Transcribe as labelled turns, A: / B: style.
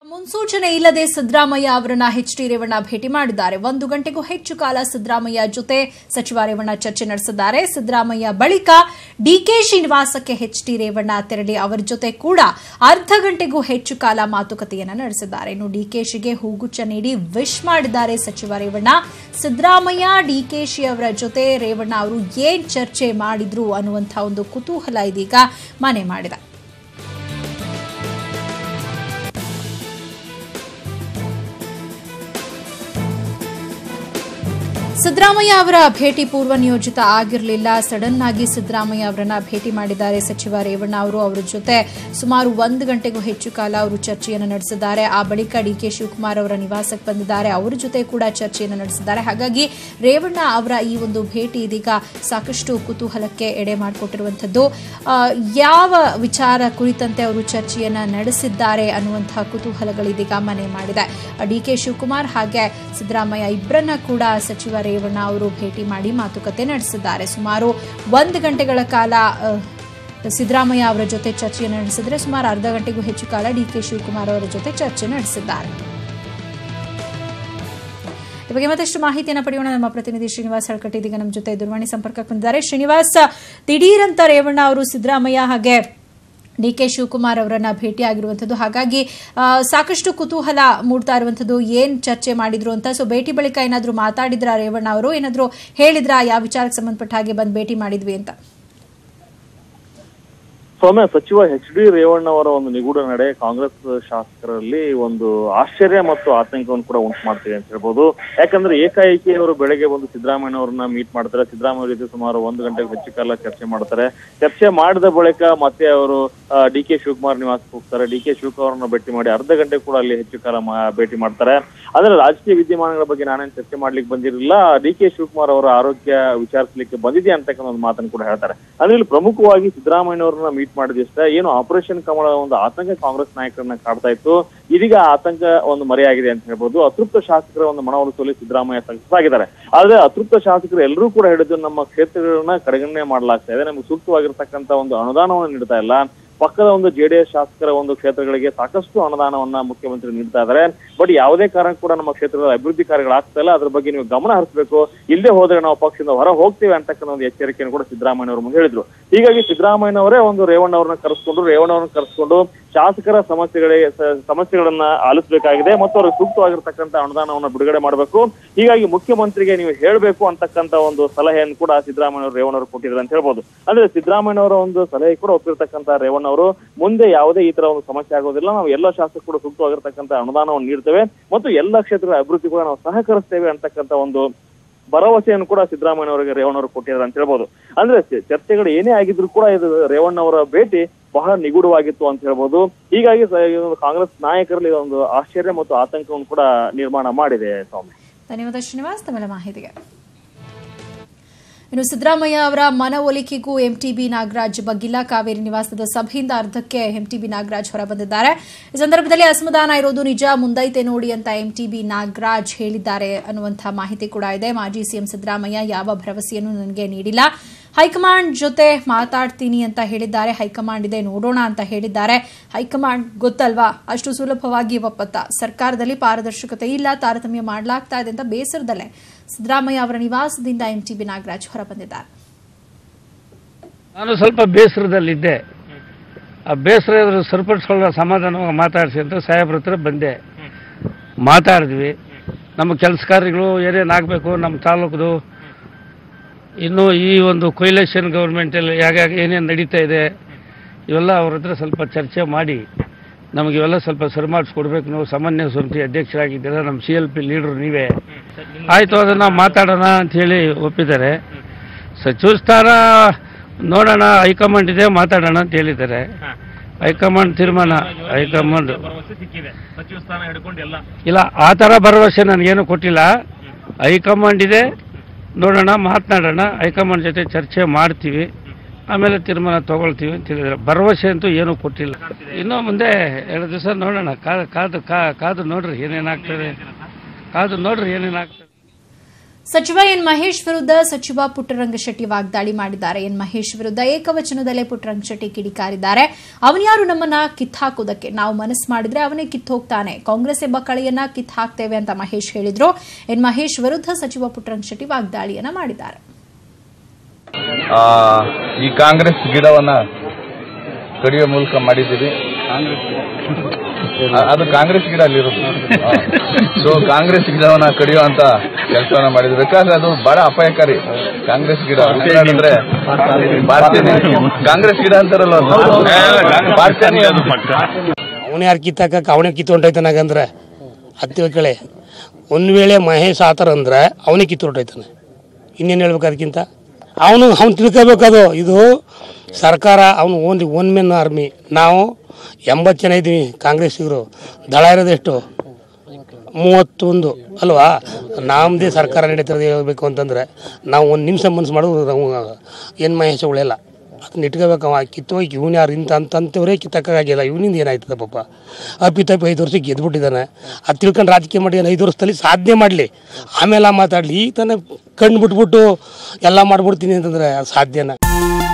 A: ಮುನ್ಸೂಚನೆ ಇಲ್ಲದೆ ಸಿದ್ದರಾಮಯ್ಯ ಅವರನ್ನ ಎಚ್ ಡಿ ರೇವಣ್ಣ ಭೇಟಿ ಮಾಡಿದ್ದಾರೆ ಒಂದು ಗಂಟೆಗೂ ಹೆಚ್ಚು ಕಾಲ ಸಿದ್ದರಾಮಯ್ಯ ಜೊತೆ ಸಚಿವ ರೇವಣ್ಣ ಚರ್ಚೆ ನಡೆಸಿದ್ದಾರೆ ಸಿದ್ದರಾಮಯ್ಯ ಬಳಿಕ ಡಿಕೆಶಿ ನಿವಾಸಕ್ಕೆ ಎಚ್ ಡಿ ರೇವಣ್ಣ ತೆರಳಿ ಅವರ ಜೊತೆ ಕೂಡ ಅರ್ಧ ಗಂಟೆಗೂ ಹೆಚ್ಚು ಕಾಲ ಮಾತುಕತೆಯನ್ನ ನಡೆಸಿದ್ದಾರೆ ಇನ್ನು ಡಿಕೆಶಿಗೆ ಹೂಗುಚ್ಚ ನೀಡಿ ವಿಶ್ ಮಾಡಿದ್ದಾರೆ ಸಚಿವ ರೇವಣ್ಣ ಸಿದ್ದರಾಮಯ್ಯ ಡಿಕೆಶಿ ಅವರ ಜೊತೆ ರೇವಣ್ಣ ಅವರು ಏನ್ ಚರ್ಚೆ ಮಾಡಿದ್ರು ಅನ್ನುವಂತಹ ಒಂದು ಕುತೂಹಲ ಇದೀಗ ಮನೆ ಮಾಡಿದೆ ಸಿದ್ದರಾಮಯ್ಯ ಅವರ ಭೇಟಿ ಪೂರ್ವ ನಿಯೋಜಿತ ಆಗಿರಲಿಲ್ಲ ಸಡನ್ ಆಗಿ ಸಿದ್ದರಾಮಯ್ಯ ಅವರನ್ನ ಭೇಟಿ ಮಾಡಿದ್ದಾರೆ ಸಚಿವ ರೇವಣ್ಣ ಅವರು ಅವರ ಜೊತೆ ಸುಮಾರು ಒಂದು ಗಂಟೆಗೂ ಹೆಚ್ಚು ಕಾಲ ಅವರು ಚರ್ಚೆಯನ್ನು ನಡೆಸಿದ್ದಾರೆ ಆ ಬಳಿಕ ಡಿಕೆ ಶಿವಕುಮಾರ್ ಅವರ ನಿವಾಸಕ್ಕೆ ಬಂದಿದ್ದಾರೆ ಅವರ ಜೊತೆ ಕೂಡ ಚರ್ಚೆಯನ್ನು ನಡೆಸಿದ್ದಾರೆ ಹಾಗಾಗಿ ರೇವಣ್ಣ ಅವರ ಈ ಒಂದು ಭೇಟಿ ಇದೀಗ ಸಾಕಷ್ಟು ಕುತೂಹಲಕ್ಕೆ ಎಡೆ ಮಾಡಿಕೊಟ್ಟಿರುವಂಥದ್ದು ಆ, ಯಾವ ವಿಚಾರ ಕುರಿತಂತೆ ಅವರು ಚರ್ಚೆಯನ್ನ ನಡೆಸಿದ್ದಾರೆ ಅನ್ನುವಂತಹ ಕುತೂಹಲಗಳಿದೀಗ ಮನೆ ಮಾಡಿದೆ ಡಿಕೆ ಶಿವಕುಮಾರ್ ಹಾಗೆ ಸಿದ್ದರಾಮಯ್ಯ ಇಬ್ಬರನ್ನ ಕೂಡ ಸಚಿವ ರೇವಣ್ಣ ಅವರು ಭೇಟಿ ಮಾಡಿ ಮಾತುಕತೆ ನಡೆಸಿದ್ದಾರೆ ಸುಮಾರು ಒಂದು ಗಂಟೆಗಳ ಕಾಲ ಆ, ಸಿದ್ದರಾಮಯ್ಯ ಅವರ ಜೊತೆ ಚರ್ಚೆಯನ್ನು ನಡೆಸಿದ್ರೆ ಸುಮಾರು ಅರ್ಧ ಗಂಟೆಗೂ ಹೆಚ್ಚು ಕಾಲ ಡಿಕೆ ಶಿವಕುಮಾರ್ ಅವರ ಜೊತೆ ಚರ್ಚೆ ನಡೆಸಿದ್ದಾರೆ ಈ ಬಗ್ಗೆ ಮತ್ತಷ್ಟು ಮಾಹಿತಿಯನ್ನು ಪಡೆಯೋಣ ನಮ್ಮ ಪ್ರತಿನಿಧಿ ಶ್ರೀನಿವಾಸ್ ಹಳ್ಕಟ್ಟಿ ಇದೀಗ ನಮ್ಮ ಜೊತೆ ದೂರವಾಣಿ ಸಂಪರ್ಕಕ್ಕೆ ಬಂದಿದ್ದಾರೆ ಶ್ರೀನಿವಾಸ್ ದಿಢೀರಂತ ರೇವಣ್ಣ ಅವರು ಸಿದ್ದರಾಮಯ್ಯ ಹಾಗೆ ಡಿ ಕೆ ಶಿವಕುಮಾರ್ ಅವರನ್ನ ಭೇಟಿಯಾಗಿರುವಂಥದ್ದು ಹಾಗಾಗಿ ಆ, ಸಾಕಷ್ಟು ಕುತೂಹಲ ಮೂಡ್ತಾ ಇರುವಂಥದ್ದು ಏನ್ ಚರ್ಚೆ ಮಾಡಿದ್ರು ಅಂತ ಸೊ ಭೇಟಿ ಬಳಿಕ ಏನಾದರೂ ಮಾತಾಡಿದ್ರ ರೇವಣ್ಣ ಅವರು ಏನಾದರೂ ಹೇಳಿದ್ರ ಯಾವ ವಿಚಾರಕ್ಕೆ ಸಂಬಂಧಪಟ್ಟ ಹಾಗೆ ಬಂದು ಭೇಟಿ ಮಾಡಿದ್ವಿ ಅಂತ
B: ಸೌಮ್ಯ ಸಚಿವ ಎಚ್ ಡಿ ರೇವಣ್ಣ ಅವರ ಒಂದು ನಿಗೂಢ ನಡೆ ಕಾಂಗ್ರೆಸ್ ಶಾಸಕರಲ್ಲಿ ಒಂದು ಆಶ್ಚರ್ಯ ಮತ್ತು ಆತಂಕವನ್ನು ಕೂಡ ಉಂಟು ಮಾಡ್ತಿದೆ ಅಂತ ಹೇಳ್ಬೋದು ಯಾಕಂದ್ರೆ ಏಕಾಏಕಿ ಅವರು ಬೆಳಗ್ಗೆ ಬಂದು ಸಿದ್ದರಾಮಯ್ಯ ಅವರನ್ನ ಮೀಟ್ ಮಾಡ್ತಾರೆ ಸಿದ್ದರಾಮಯ್ಯ ಜೊತೆ ಸುಮಾರು ಒಂದು ಗಂಟೆಗೆ ಹೆಚ್ಚು ಕಾಲ ಚರ್ಚೆ ಮಾಡ್ತಾರೆ ಚರ್ಚೆ ಮಾಡಿದ ಬಳಿಕ ಮತ್ತೆ ಅವರು ಡಿ ಕೆ ಶಿವಕುಮಾರ್ ನಿವಾಸಕ್ಕೆ ಹೋಗ್ತಾರೆ ಡಿ ಕೆ ಶಿವಕುಮಾರ್ ಅವರನ್ನ ಭೇಟಿ ಮಾಡಿ ಅರ್ಧ ಗಂಟೆ ಕೂಡ ಅಲ್ಲಿ ಹೆಚ್ಚು ಕಾಲ ಮಾ- ಭೇಟಿ ಮಾಡ್ತಾರೆ ಆದ್ರೆ ರಾಜಕೀಯ ವಿದ್ಯಮಾನಗಳ ಬಗ್ಗೆ ನಾನೇನು ಚರ್ಚೆ ಮಾಡ್ಲಿಕ್ಕೆ ಬಂದಿರಲಿಲ್ಲ ಡಿ ಕೆ ಶಿವಕುಮಾರ್ ಅವರ ಆರೋಗ್ಯ ವಿಚಾರಿಸಲಿಕ್ಕೆ ಬಂದಿದೆ ಅಂತಕ್ಕಂಥ ಒಂದು ಮಾತನ್ನು ಕೂಡ ಹೇಳ್ತಾರೆ ಅಂದ್ರೆ ಇಲ್ಲಿ ಪ್ರಮುಖವಾಗಿ ಸಿದ್ದರಾಮಯ್ಯನವರನ್ನ ಮೀಟ್ ಮಾಡಿದಷ್ಟೇ ಏನು ಆಪರೇಷನ್ ಕಮಲ ಒಂದು ಆತಂಕ ಕಾಂಗ್ರೆಸ್ ನಾಯಕರನ್ನ ಕಾಡ್ತಾ ಇತ್ತು ಇದೀಗ ಆ ಆತಂಕ ಒಂದು ಮರೆಯಾಗಿದೆ ಅಂತ ಹೇಳ್ಬೋದು ಅತೃಪ್ತ ಶಾಸಕರ ಒಂದು ಮನವೊಲಿಸುವಲ್ಲಿ ಸಿದ್ದರಾಮಯ್ಯ ಸಕ್ಸಸ್ ಆಗಿದ್ದಾರೆ ಆದ್ರೆ ಅತೃಪ್ತ ಶಾಸಕರು ಎಲ್ಲರೂ ಕೂಡ ಹಿಡಿದು ನಮ್ಮ ಕ್ಷೇತ್ರಗಳನ್ನ ಕಡೆಗಣನೆ ಮಾಡಲಾಗ್ತಾ ಇದೆ ನಮಗೆ ಸೂಕ್ತವಾಗಿರ್ತಕ್ಕಂಥ ಒಂದು ಅನುದಾನವನ್ನು ನೀಡ್ತಾ ಇಲ್ಲ ಪಕ್ಕದ ಒಂದು ಜೆಡಿಎಸ್ ಶಾಸಕರ ಒಂದು ಕ್ಷೇತ್ರಗಳಿಗೆ ಸಾಕಷ್ಟು ಅನುದಾನವನ್ನ ಮುಖ್ಯಮಂತ್ರಿ ನೀಡ್ತಾ ಇದ್ದಾರೆ ಬಟ್ ಯಾವುದೇ ಕಾರಣ ಕೂಡ ನಮ್ಮ ಕ್ಷೇತ್ರದ ಅಭಿವೃದ್ಧಿ ಕಾರ್ಯಗಳಾಗ್ತಾ ಇಲ್ಲ ಅದ್ರ ಬಗ್ಗೆ ನೀವು ಗಮನ ಹರಿಸಬೇಕು ಇಲ್ಲದೆ ಹೋದ್ರೆ ನಾವು ಪಕ್ಷದಿಂದ ಹೊರ ಹೋಗ್ತೇವೆ ಅಂತಕ್ಕಂಥ ಒಂದು ಎಚ್ಚರಿಕೆಯನ್ನು ಕೂಡ ಸಿದ್ದರಾಮಯ್ಯ ಅವರು ಮುಂದೆ ಹೇಳಿದ್ರು ಹೀಗಾಗಿ ಸಿದ್ದರಾಮಯ್ಯನವರೇ ಒಂದು ರೇವಣ್ಣ ಅವರನ್ನ ಕರೆಸ್ಕೊಂಡು ರೇವಣ್ಣ ಅವರನ್ನ ಕರೆಸ್ಕೊಂಡು ಶಾಸಕರ ಸಮಸ್ಯೆಗಳಿಗೆ ಸ- ಸಮಸ್ಯೆಗಳನ್ನ ಆಲಿಸಬೇಕಾಗಿದೆ ಮತ್ತು ಅವ್ರಿಗೆ ಸೂಕ್ತವಾಗಿರ್ತಕ್ಕಂಥ ಅನುದಾನವನ್ನ ಬಿಡುಗಡೆ ಮಾಡಬೇಕು ಹೀಗಾಗಿ ಮುಖ್ಯಮಂತ್ರಿಗೆ ನೀವು ಹೇಳಬೇಕು ಅಂತಕ್ಕಂಥ ಒಂದು ಸಲಹೆಯನ್ನು ಕೂಡ ಸಿದ್ದರಾಮಯ್ಯ ಅವರು ರೇವಣ್ಣ ಅವರು ಕೊಟ್ಟಿದ್ದಾರೆ ಅಂತ ಹೇಳ್ಬೋದು ಅಂದ್ರೆ ಸಿದ್ದರಾಮಯ್ಯ ಅವರ ಒಂದು ಸಲಹೆ ಕೂಡ ಒಪ್ಪಿರ್ತಕ್ಕಂಥ ರೇವಣ್ಣ ಅವರು ಮುಂದೆ ಯಾವುದೇ ಈ ತರ ಒಂದು ಸಮಸ್ಯೆ ಆಗೋದಿಲ್ಲ ನಾವು ಎಲ್ಲ ಶಾಸಕರು ಕೂಡ ಸೂಕ್ತವಾಗಿರ್ತಕ್ಕಂಥ ಅನುದಾನವನ್ನು ನೀಡ್ತೇವೆ ಮತ್ತು ಎಲ್ಲ ಕ್ಷೇತ್ರದ ಅಭಿವೃದ್ಧಿ ಕೂಡ ನಾವು ಸಹಕರಿಸ್ತೇವೆ ಅಂತಕ್ಕಂಥ ಒಂದು ಭರವಸೆಯನ್ನು ಕೂಡ ಸಿದ್ದರಾಮಯ್ಯ ಅವರಿಗೆ ರೇವಣ್ಣ ಅವರು ಕೊಟ್ಟಿದ್ದಾರೆ ಅಂತ ಹೇಳ್ಬೋದು ಅಂದ್ರೆ ಚ- ಚರ್ಚೆಗಳು ಏನೇ ಆಗಿದ್ರು ಕೂಡ ಇದು ರೇವಣ್ಣ ಅವರ ಭೇಟಿ ಬಹಳ ನಿಗೂಢವಾಗಿತ್ತು ಅಂತ ಹೇಳ್ಬೋದು ಹೀಗಾಗಿ ಸ- ಈ ಒಂದು ಕಾಂಗ್ರೆಸ್ ನಾಯಕರಲ್ಲಿ ಒಂದು ಆಶ್ಚರ್ಯ ಮತ್ತು ಆತಂಕವನ್ನು ಕೂಡ ನಿರ್ಮಾಣ ಮಾಡಿದೆ ಸೌಮ್ಯ
A: ಧನ್ಯವಾದ ಶ್ರೀನಿವಾಸ್ ತಮ್ಮೆಲ್ಲ ಮಾಹಿತಿಗೆ ಇನ್ನು ಸಿದ್ದರಾಮಯ್ಯ ಅವರ ಮನವೊಲಿಕೆಗೂ ಎಂಟಿಬಿ ನಾಗರಾಜ್ ಬಗ್ಗಿಲ್ಲ ಕಾವೇರಿ ನಿವಾಸದ ಸಭೆಯಿಂದ ಅರ್ಧಕ್ಕೆ ಎಂಟಿಬಿ ನಾಗರಾಜ್ ಹೊರಬಂದಿದ್ದಾರೆ ಈ ಸಂದರ್ಭದಲ್ಲಿ ಅಸಮಾಧಾನ ಇರೋದು ನಿಜ ಮುಂದೈತೆ ನೋಡಿ ಅಂತ ಎಂಟಿಬಿ ನಾಗರಾಜ್ ಹೇಳಿದ್ದಾರೆ ಅನ್ನುವಂಥ ಮಾಹಿತಿ ಕೂಡ ಇದೆ ಮಾಜಿ ಸಿಎಂ ಸಿದ್ದರಾಮಯ್ಯ ಯಾವ ಭರವಸೆಯನ್ನು ನನಗೆ ನೀಡಿಲ್ಲ ಹೈಕಮಾಂಡ್ ಜೊತೆ ಮಾತಾಡ್ತೀನಿ ಅಂತ ಹೇಳಿದ್ದಾರೆ ಹೈಕಮಾಂಡ್ ಇದೆ ನೋಡೋಣ ಅಂತ ಹೇಳಿದ್ದಾರೆ ಹೈಕಮಾಂಡ್ ಗೊತ್ತಲ್ವಾ ಅಷ್ಟು ಸುಲಭವಾಗಿ ಒಪ್ಪತ್ತ ಸರ್ಕಾರದಲ್ಲಿ ಪಾರದರ್ಶಕತೆ ಇಲ್ಲ ತಾರತಮ್ಯ ಮಾಡಲಾಗ್ತಾ ಇದೆ ಅಂತ ಬೇಸರದಲ್ಲೇ ಸಿದ್ದರಾಮಯ್ಯ ಅವರ ನಿವಾಸದಿಂದ ಎಂಟಿಬಿ ನಾಗರಾಜ್ ಹೊರಬಂದಿದ್ದಾರೆ
C: ನಾನು ಸ್ವಲ್ಪ ಬೇಸರದಲ್ಲಿದ್ದೆ ಆ ಬೇಸರ ಇದ್ರು ಸರಿಪಡಿಸ್ಕೊಳ್ಳೋ ಸಮಾಧಾನವಾಗಿ ಮಾತಾಡಿಸಿ ಅಂತ ಸಾಹೇಬ್ರ ಹತ್ರ ಬಂದೆ ಮಾತಾಡಿದ್ವಿ ನಮ್ಮ ಕೆಲಸ ಕಾರ್ಯಗಳು ಏನೇನಾಗಬೇಕು ನಮ್ಮ ತಾಲೂಕದು ಇನ್ನು ಈ ಒಂದು ಕೊಯ್ಲೇಷನ್ ಗೌರ್ಮೆಂಟಲ್ಲಿ ಯಾಗ ಏನೇನು ನಡೀತಾ ಇದೆ ಇವೆಲ್ಲ ಅವ್ರ ಹತ್ರ ಸ್ವಲ್ಪ ಚರ್ಚೆ ಮಾಡಿ ನಮಗೆ ಇವೆಲ್ಲ ಸ್ವಲ್ಪ ಸರಿ ಮಾಡಿಸ್ಕೊಡ್ಬೇಕು ನೀವು ಸಾಮಾನ್ಯ ಸಮಿತಿ ಅಧ್ಯಕ್ಷರಾಗಿದ್ದೀರ ನಮ್ಮ ಸಿ ಎಲ್ ಪಿ ಲೀಡ್ರು ನೀವೇ ಆಯಿತು ಅದನ್ನು ಮಾತಾಡೋಣ ಅಂಥೇಳಿ ಒಪ್ಪಿದ್ದಾರೆ ಸಚಿವ ಸ್ಥಾನ ನೋಡೋಣ ಹೈಕಮಾಂಡ್ ಇದೆ ಮಾತಾಡೋಣ ಅಂತ ಹೇಳಿದ್ದಾರೆ ಹೈಕಮಾಂಡ್ ತೀರ್ಮಾನ ಹೈಕಮಾಂಡ್ ಇಲ್ಲ ಆ ಥರ ಭರವಸೆ ನನಗೇನು ಕೊಟ್ಟಿಲ್ಲ ಹೈಕಮಾಂಡ್ ಇದೆ ನೋಡೋಣ ಮಾತನಾಡೋಣ ಹೈಕಮಾಂಡ್ ಜೊತೆ ಚರ್ಚೆ ಮಾಡ್ತೀವಿ ಆಮೇಲೆ ತೀರ್ಮಾನ ತಗೊಳ್ತೀವಿ ಅಂತ ಹೇಳಿದ್ದಾರೆ ಭರವಸೆ ಅಂತೂ ಏನೂ ಕೊಟ್ಟಿಲ್ಲ ಇನ್ನೂ ಮುಂದೆ ಎರಡು ದಿವಸ ನೋಡೋಣ ಕಾದು ಕಾದು ಕಾ- ಕಾದು ನೋಡ್ರಿ ಏನೇನಾಗ್ತದೆ ಕಾದು ನೋಡ್ರಿ ಏನೇನಾಗ್ತದೆ
A: ಸಚಿವ ಎನ್ ಮಹೇಶ್ ವಿರುದ್ಧ ಸಚಿವ ಪುಟ್ಟರಂಗಶೆಟ್ಟಿ ವಾಗ್ದಾಳಿ ಮಾಡಿದ್ದಾರೆ ಎನ್ ಮಹೇಶ್ ವಿರುದ್ಧ ಏಕವಚನದಲ್ಲೇ ಪುಟ್ಟರಂಗಶೆಟ್ಟಿ ಕಿಡಿಕಾರಿದ್ದಾರೆ ಅವನ್ಯಾರು ನಮ್ಮನ್ನ ಕಿತ್ತಾಕೋದಕ್ಕೆ ನಾವು ಮನಸ್ಸು ಮಾಡಿದ್ರೆ ಅವನೇ ಕಿತ್ತೋಗ್ತಾನೆ ಕಾಂಗ್ರೆಸ್ ಎಂಬ ಕಳೆಯನ್ನ ಕಿತ್ ಹಾಕ್ತೇವೆ ಅಂತ ಮಹೇಶ್ ಹೇಳಿದ್ರು ಎನ್ ಮಹೇಶ್ ವಿರುದ್ಧ ಸಚಿವ ಪುಟ್ಟರಂಗಶೆಟ್ಟಿ ವಾಗ್ದಾಳಿಯನ್ನ ಮಾಡಿದ್ದಾರೆ
D: ಆ, ಈ ಕಾಂಗ್ರೆಸ್ ಗಿಡವನ್ನ ಕಡಿಯೋ ಮೂಲಕ ಮಾಡಿದ್ದೀವಿ ಆ, ಅದು ಕಾಂಗ್ರೆಸ್ ಗಿಡ ಅಲ್ಲಿರುತ್ತೆ ಸೊ ಕಾಂಗ್ರೆಸ್ ಗಿಡವನ್ನ ಕಡಿಯುವಂತ ಕೆಲಸವನ್ನ ಮಾಡಿದ್ವಿ ಬೇಕಾದ್ರೆ ಅದು ಬಹಳ ಅಪಾಯಕಾರಿ ಕಾಂಗ್ರೆಸ್ ಗಿಡ ಅಂದ್ರೆ ಭಾರತೀಯ ಕಾಂಗ್ರೆಸ್ ಗಿಡ ಅಂತಾರಲ್ಲ ಅದು. ಭಾರತೀಯ ಅದು
E: ಅವನ ಯಾರು ಕಿತ್ತಾಕಕ್ಕೆ ಅವನೇ ಕಿತ್ತೊಂಟೈತಾನಾಗಂದ್ರೆ ಹತ್ತಿರ ಕಳೆ ಒಂದು ವೇಳೆ ಮಹೇಶ್ ಆತರ ಅಂದ್ರೆ ಅವನೇ ಕಿತ್ತೊಂಟೈತಾನೆ ಇನ್ನೇನು ಹೇಳ್ಬೇಕು ಅದಕ್ಕಿಂತ ಅವನು ಅವ್ನು ತಿಳ್ಕೋಬೇಕದು ಇದು ಸರ್ಕಾರ ಅವನು ಓನ್ಲಿ ಒನ್ ಮೆನ್ ಆರ್ಮಿ ನಾವು ಎಂಬತ್ತು ಜನ ಇದ್ದೀವಿ ಕಾಂಗ್ರೆಸ್ಸಿಗರು ದಳ ಇರೋದೆಷ್ಟು ಮೂವತ್ತೊಂದು ಅಲ್ವಾ ನಮ್ಮದೇ ಸರ್ಕಾರ ನಡೀತಿರೋದು ಹೇಳ್ಬೇಕು ಅಂತಂದ್ರೆ ನಾವು ಒಂದು ನಿಮಿಷ ಮನ್ಸು ಮಾಡೋದು ನಾವು ಏನು ಮಹೇಶ ಉಳಿಯಲ್ಲ ಅದನ್ನ ಇಟ್ಕೋಬೇಕು ಅವ ಕಿತ್ತೋಗಿ ಇವನು ಯಾರು ಇಂಥ ಅಂತಂತವರೇ ಕಿತ್ತಕ್ಕಾಗಿಲ್ಲ ಇವನಿಂದ ಏನಾಯ್ತದ ಪಾಪ ಅಪ್ಪಿತಪ್ಪಿ ಐದು ವರ್ಷಕ್ಕೆ ಗೆದ್ಬಿಟ್ಟಿದ್ದಾನೆ ಅದು ತಿಳ್ಕೊಂಡು ರಾಜಕೀಯ ಮಾಡಿ ಐದು ವರ್ಷದಲ್ಲಿ ಸಾಧನೆ ಮಾಡಲಿ ಆಮೇಲೆ ಮಾತಾಡಲಿ ಈಗ ತಾನೇ ಕಣ್ಣು ಬಿಟ್ಬಿಟ್ಟು ಎಲ್ಲ ಮಾಡ್ಬಿಡ್ತೀನಿ ಅಂತಂದ್ರೆ ಅದು ಸಾಧ್ಯನಾ